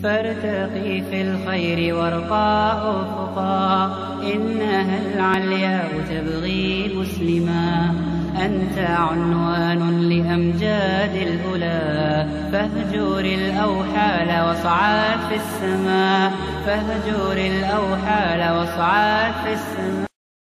فارتقي في الخير وارقى أفقا إنها العلياء تبغي مسلما أنت عنوان لأمجاد الأولى فاهجر الأوحال واصعد في السماء فاهجر الأوحال واصعد في السماء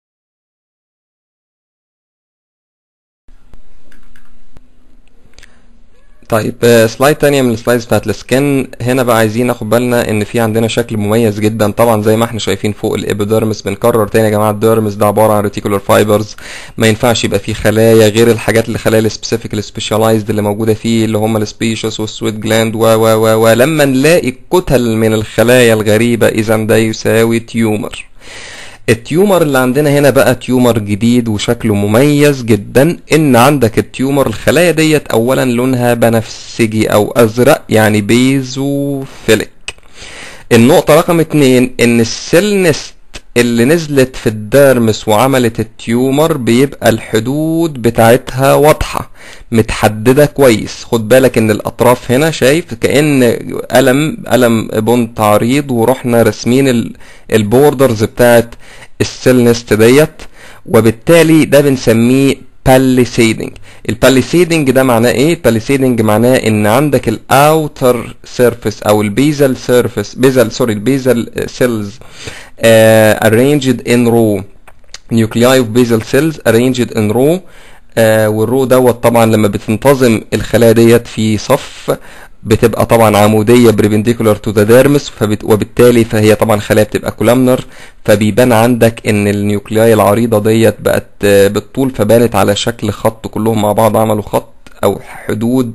طيب آه، سلايد تانية من السلايدز بتاعت السكن هنا بقى عايزين ناخد بالنا ان في عندنا شكل مميز جدا طبعا زي ما احنا شايفين فوق الابيديرمس بنكرر تاني يا جماعه الديرمس ده عباره عن ريتيكولار فايبرز ما ينفعش يبقى فيه خلايا غير الحاجات اللي خلايا السبيسيفيك السبيشاليزد اللي موجوده فيه اللي هم السبيشس والسويت جلاند و و و ولما نلاقي كتل من الخلايا الغريبه اذا ده يساوي تيومر التيومر اللي عندنا هنا بقى تيومر جديد وشكله مميز جدا ان عندك التيومر الخلايا ديت اولا لونها بنفسجي او ازرق يعني بيزوفيليك النقطة رقم اتنين ان السيل نست اللي نزلت في الديرمس وعملت التيومر بيبقى الحدود بتاعتها واضحة متحددة كويس خد بالك ان الاطراف هنا شايف كأن قلم قلم بنت عريض ورحنا راسمين ال- البوردرز بتاعت السيل نست ديت وبالتالي ده بنسميه باليسيدنج الباليسيدنج ده معناه ايه الباليسيدنج معناه ان عندك الاوتر سيرفيس او البيزل سيرفيس بيزل سوري البيزل سيلز arranged in row nuclei of basal cells arranged in row آه والرو دوت طبعا لما بتنتظم الخلايا ديت في صف بتبقى طبعا عمودية بريبنديكولار تو ذا ديرمس فبت... وبالتالي فهي طبعا خلايا بتبقى كولامنر فبيبان عندك ان النيوكلياي العريضة ديت بقت آه، بالطول فبانت على شكل خط كلهم مع بعض عملوا خط او حدود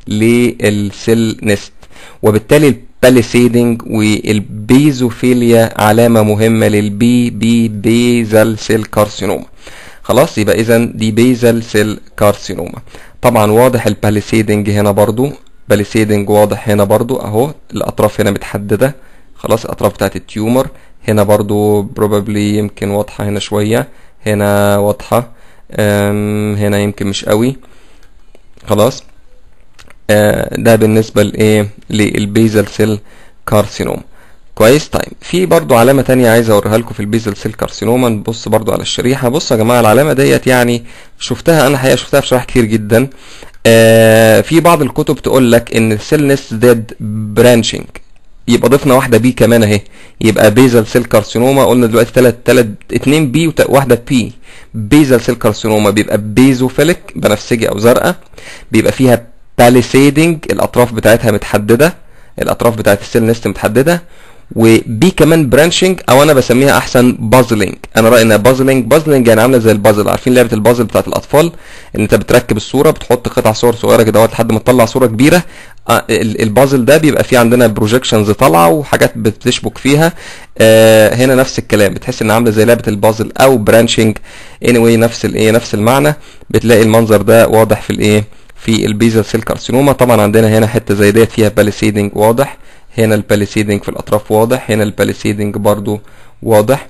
للسيل نست وبالتالي الباليسيدنج والبيزوفيليا علامة مهمة للبي بي بيزل سيل كارسينوما خلاص يبقى اذا دي بيزل سيل كارسينوما طبعا واضح الباليسيدنج هنا برضو باليسيدنج واضح هنا برضو اهو الاطراف هنا متحددة خلاص الاطراف بتاعت التيومر هنا برضو بروبابلي يمكن واضحة هنا شوية هنا واضحة أم، هنا يمكن مش قوي خلاص آه، ده بالنسبة لإيه للبيزل سيل كارسينوم كويس طيب في برضو علامة تانية عايز اوريها لكم في البيزل سيل كارسينوما نبص برضو على الشريحة بصوا يا جماعة العلامة ديت يعني شفتها انا حقيقة شفتها في شرائح كتير جدا آه في بعض الكتب تقول لك ان السيل نست ديد برانشنج يبقى ضفنا واحدة بي كمان اهي يبقى بيزل سيل كارسينوما قلنا دلوقتي تلات تلات اتنين بي وواحدة بي بيزل سيل كارسينوما بيبقى بيزوفيليك بنفسجي او زرقاء بيبقى فيها باليسيدنج الاطراف بتاعتها متحدده الاطراف بتاعت السيل نست متحدده وبي كمان برانشنج او انا بسميها احسن بازلنج انا رايي انها بازلنج بازلنج يعني عامله زي البازل عارفين لعبه البازل بتاعت الاطفال ان انت بتركب الصوره بتحط قطع صور صغيره كده لحد ما تطلع صوره كبيره آه، ال- البازل ده بيبقى فيه عندنا بروجيكشنز طالعه وحاجات بتشبك فيها آه هنا نفس الكلام بتحس ان عامله زي لعبه البازل او برانشنج anyway نفس الايه نفس المعنى بتلاقي المنظر ده واضح في الايه في البيزل سيل كارسينوما طبعا عندنا هنا حته زي ديت فيها باليسيدنج واضح هنا الباليسيدنج في الاطراف واضح هنا الباليسيدنج برضو واضح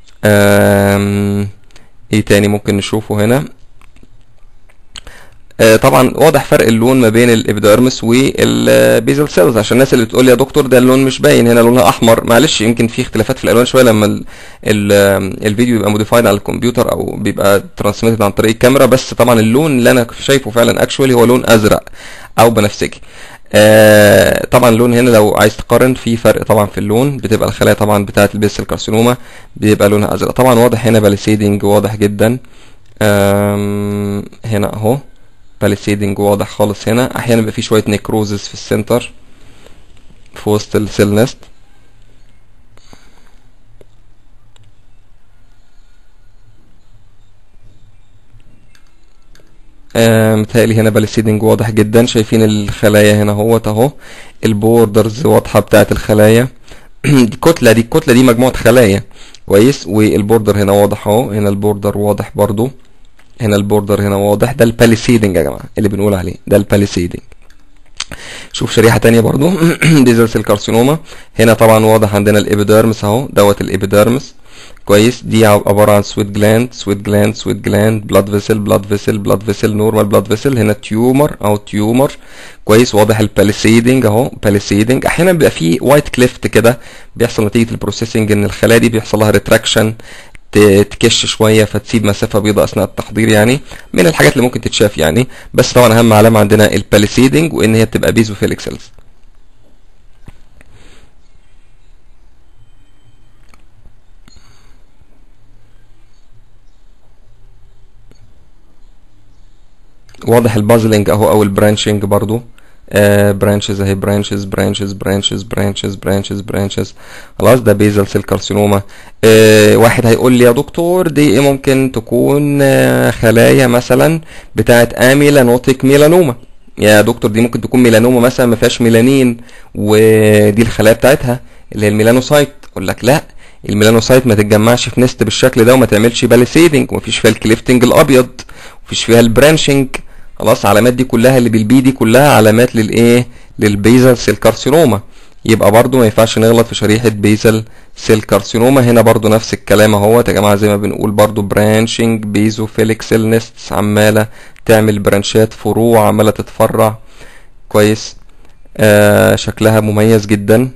آم، ايه تاني ممكن نشوفه هنا آه، طبعا واضح فرق اللون ما بين الابيديرمس والبيزل سيلز عشان الناس اللي بتقول لي يا دكتور ده اللون مش باين هنا لونها احمر معلش يمكن في اختلافات في الالوان شويه لما ال ال الفيديو بيبقى موديفايد على الكمبيوتر او بيبقى ترانسميتد عن طريق الكاميرا بس طبعا اللون اللي انا شايفه فعلا اكشولي هو لون ازرق او بنفسجي آه طبعا اللون هنا لو عايز تقارن في فرق طبعا في اللون بتبقى الخلايا طبعا بتاعه البيسل كارسينوما بيبقى لونها ازرق طبعا واضح هنا باليسيدنج واضح جدا آم، هنا اهو باليسيدنج واضح خالص هنا احيانا بيبقى في شويه نيكروزس في السنتر في وسط السيل نست آه، متهيألي هنا باليسيدنج واضح جدا شايفين الخلايا هنا اهوت اهو البوردرز واضحة بتاعت الخلايا دي كتلة دي الكتلة دي مجموعة خلايا كويس والبوردر هنا واضح اهو هنا البوردر واضح برضو هنا البوردر هنا واضح ده الباليسيدنج يا جماعة اللي بنقول عليه ده الباليسيدنج شوف شريحة تانية برضو بيزل سيل كارسينوما هنا طبعا واضح عندنا الابيديرمس اهو دوت الابيديرمس كويس دي عباره عن سويت جلاند سويت جلاند سويت جلاند بلاد فيسل بلاد فيسل بلاد فيسل نورمال بلاد فيسل هنا تيومر او تيومر كويس واضح الباليسيدنج اهو باليسيدنج احيانا بيبقى فيه وايت كليفت كده بيحصل نتيجه البروسيسنج ان الخلايا دي بيحصل لها ريتراكشن تكش شويه فتسيب مسافه بيضاء اثناء التحضير يعني من الحاجات اللي ممكن تتشاف يعني بس طبعا اهم علامه عندنا الباليسيدنج وان هي بتبقى بيزوفيليك سيلز واضح البازلنج اهو او البرانشنج برضو برانشز اهي برانشز برانشز برانشز برانشز برانشز برانشز خلاص ده بيزل سيل كارسينوما آه واحد هيقول لي يا دكتور دي ايه ممكن تكون آه خلايا مثلا بتاعت اميلانوتيك ميلانوما يا دكتور دي ممكن تكون ميلانوما مثلا ما فيهاش ميلانين ودي الخلايا بتاعتها اللي هي الميلانوسايت اقول لك لا الميلانوسايت ما تتجمعش في نست بالشكل ده وما تعملش باليسيدنج ومفيش فيها الكليفتنج الابيض ومفيش فيها البرانشنج خلاص العلامات دي كلها اللي بالبي دي كلها علامات للايه للبيزل سيل كارسينوما يبقى برضو ما ينفعش نغلط في شريحة بيزل سيل كارسينوما هنا برضو نفس الكلام اهوت يا جماعة زي ما بنقول برضو برانشنج بيزوفيليك سيل نستس عمالة تعمل برانشات فروع عمالة تتفرع كويس آه شكلها مميز جدا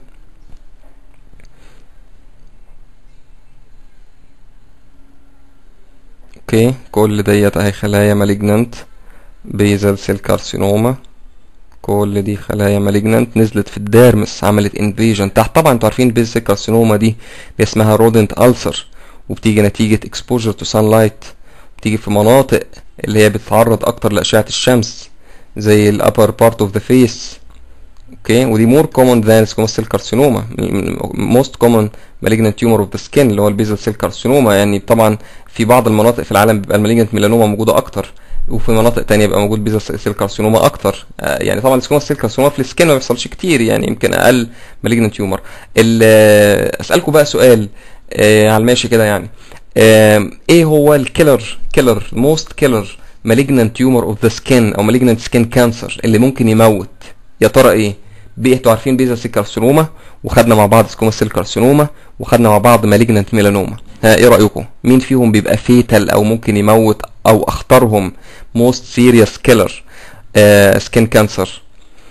اوكي كل ديت اهي خلايا مالجنانت بيزل سيل كارسينوما كل دي خلايا مالجنانت نزلت في الديرمس عملت انفيجن تحت طبعا انتوا عارفين البيزل سيل كارسينوما دي اللي اسمها رودنت ألسر وبتيجي نتيجة exposure to sunlight بتيجي في مناطق اللي هي بتتعرض اكتر لأشعة الشمس زي ال upper part of the face اوكي ودي more common than squamous cell carcinoma most common malignant tumor of the skin اللي هو البيزل سيل كارسينوما يعني طبعا في بعض المناطق في العالم بيبقى المالجنت ميلانوما موجودة اكتر وفي مناطق تانية بيبقى موجود بيزل سيل كارسينوما اكتر آه يعني طبعا السكوماس سيل كارسينوما في السكين ما بيحصلش كتير يعني يمكن اقل مالجنت تيومر اسالكم بقى سؤال آه على الماشي كده يعني آه ايه هو الكيلر كيلر موست كيلر مالجنت تيومر اوف ذا سكين او مالجنت سكين كانسر اللي ممكن يموت يا ترى ايه بيه انتوا عارفين بيزل سيل كارسينوما وخدنا مع بعض سكوماس سيل كارسينوما وخدنا مع بعض مالجنت ميلانوما ها ايه رايكم مين فيهم بيبقى فيتال او ممكن يموت او اختارهم most serious killer سكين كانسر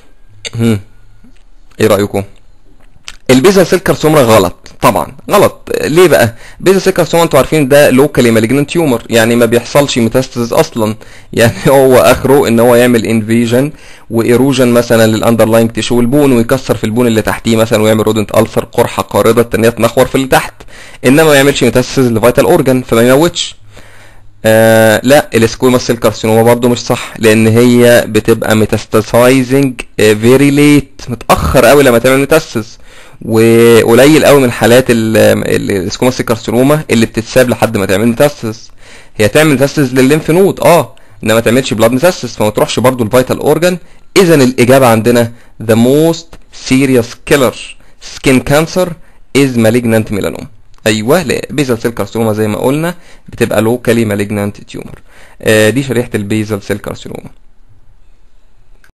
ايه رايكم البيزا سيل كارسوما غلط طبعا غلط ليه بقى بيزا سيل كارسوما انتوا عارفين ده لوكالي مالجنت تيومر يعني ما بيحصلش ميتاستاز اصلا يعني هو اخره ان هو يعمل انفيجن وايروجن مثلا للاندرلاينج تيشو البون ويكسر في البون اللي تحتيه مثلا ويعمل رودنت السر قرحه قارضه التانية تنخور في اللي تحت انما ما يعملش ميتاستاز لفيتال اورجان فما يموتش آه لا السكويموس سيل كارسينوما برضو مش صح لان هي بتبقى ميتاستاسايزنج فيري ليت متاخر قوي لما تعمل ميتاستاز وقليل قوي من حالات السكويموس سيل كارسينوما اللي بتتساب لحد ما تعمل ميتاستاز هي تعمل ميتاستاز للليمف نود اه انما ما تعملش بلاد ميتاستاز فما تروحش برضو الفيتال اورجان اذا الاجابه عندنا the most serious killer skin cancer is malignant melanoma ايوه لا بيزل سيل كارسينوما زي ما قلنا بتبقى لوكالي مالجنانت تيومر آه دي شريحه البيزل سيل كارسينوما